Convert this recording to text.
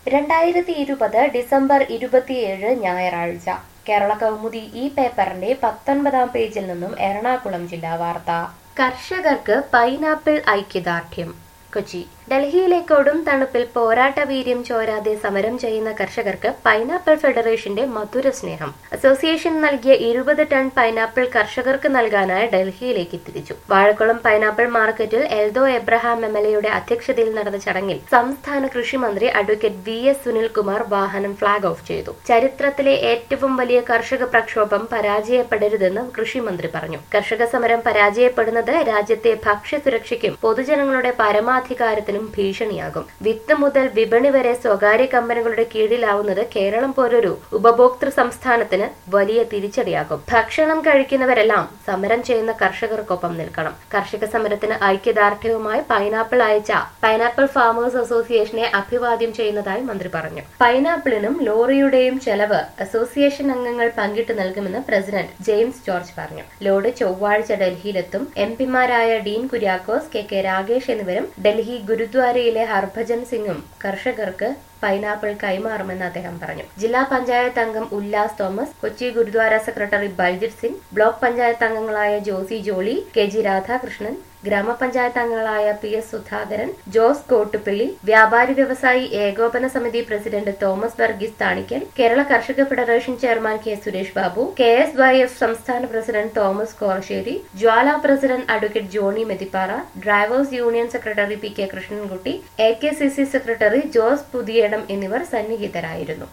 രണ്ടായിരത്തി ഇരുപത് ഡിസംബർ ഇരുപത്തിയേഴ് ഞായറാഴ്ച കേരള കൗമുദി ഈ പേപ്പറിന്റെ പത്തൊൻപതാം പേജിൽ നിന്നും എറണാകുളം ജില്ലാ വാർത്ത കർഷകർക്ക് പൈനാപ്പിൾ ഐക്യദാർഢ്യം കൊച്ചി ഡൽഹിയിലെ കൊടും തണുപ്പിൽ പോരാട്ട വീര്യം ചോരാതെ സമരം ചെയ്യുന്ന കർഷകർക്ക് പൈനാപ്പിൾ ഫെഡറേഷന്റെ മധുര സ്നേഹം അസോസിയേഷൻ നൽകിയ ഇരുപത് ടൺ പൈനാപ്പിൾ കർഷകർക്ക് നൽകാനായി ഡൽഹിയിലേക്ക് തിരിച്ചു വാഴക്കുളം പൈനാപ്പിൾ മാർക്കറ്റിൽ എൽദോ എബ്രഹാം എം എൽ എയുടെ അധ്യക്ഷതയിൽ നടന്ന ചടങ്ങിൽ സംസ്ഥാന കൃഷിമന്ത്രി അഡ്വക്കേറ്റ് വി എസ് സുനിൽകുമാർ വാഹനം ഫ്ളാഗ് ഓഫ് ചെയ്തു ചരിത്രത്തിലെ ഏറ്റവും വലിയ കർഷക പ്രക്ഷോഭം പരാജയപ്പെടരുതെന്ന് കൃഷിമന്ത്രി പറഞ്ഞു കർഷക സമരം പരാജയപ്പെടുന്നത് രാജ്യത്തെ ഭക്ഷ്യസുരക്ഷയ്ക്കും പൊതുജനങ്ങളുടെ പരമാധികാരത്തിനും ഭീഷണിയാകും വിത്ത് മുതൽ വിപണി വരെ സ്വകാര്യ കമ്പനികളുടെ കീഴിലാവുന്നത് കേരളം പോലൊരു ഉപഭോക്തൃ സംസ്ഥാനത്തിന് വലിയ തിരിച്ചടിയാകും ഭക്ഷണം കഴിക്കുന്നവരെല്ലാം സമരം ചെയ്യുന്ന കർഷകർക്കൊപ്പം നിൽക്കണം കർഷക സമരത്തിന് ഐക്യദാർഢ്യവുമായി പൈനാപ്പിൾ അയച്ച പൈനാപ്പിൾ ഫാമേഴ്സ് അസോസിയേഷനെ അഭിവാദ്യം ചെയ്യുന്നതായി മന്ത്രി പറഞ്ഞു പൈനാപ്പിളിനും ലോറിയുടെയും ചെലവ് അസോസിയേഷൻ അംഗങ്ങൾ പങ്കിട്ട് നൽകുമെന്ന് പ്രസിഡന്റ് ജെയിംസ് ജോർജ് പറഞ്ഞു ലോഡ് ചൊവ്വാഴ്ച ഡൽഹിയിലെത്തും എം പിമാരായ ഡീൻ കുര്യാക്കോസ് കെ കെ രാഗേഷ് എന്നിവരും ഡൽഹി ഗുരുദ്വാരയിലെ ഹർഭജൻ സിംഗും കർഷകർക്ക് പൈനാപ്പിൾ കൈമാറുമെന്ന് അദ്ദേഹം പറഞ്ഞു ജില്ലാ പഞ്ചായത്ത് അംഗം ഉല്ലാസ് തോമസ് കൊച്ചി ഗുരുദ്വാര സെക്രട്ടറി ബൽജിത് സിംഗ് ബ്ലോക്ക് പഞ്ചായത്ത് അംഗങ്ങളായ ജോസി ജോളി കെ ജി രാധാകൃഷ്ണൻ ഗ്രാമപഞ്ചായത്ത് അംഗങ്ങളായ പി എസ് സുധാകരൻ ജോസ് കോട്ടുപിള്ളി വ്യാപാരി വ്യവസായി ഏകോപന സമിതി പ്രസിഡന്റ് തോമസ് വർഗീസ് താണിക്കൽ കേരള കർഷക federation chairman K Suresh Babu K S Y F സംസ്ഥാന president Thomas Korassery Jwala president advocate Johny Methippara drivers union secretary P K Krishnankutty A K C C secretary Jose Puthiyadam എന്നിവർ സന്നിഹിതരായിരുന്നു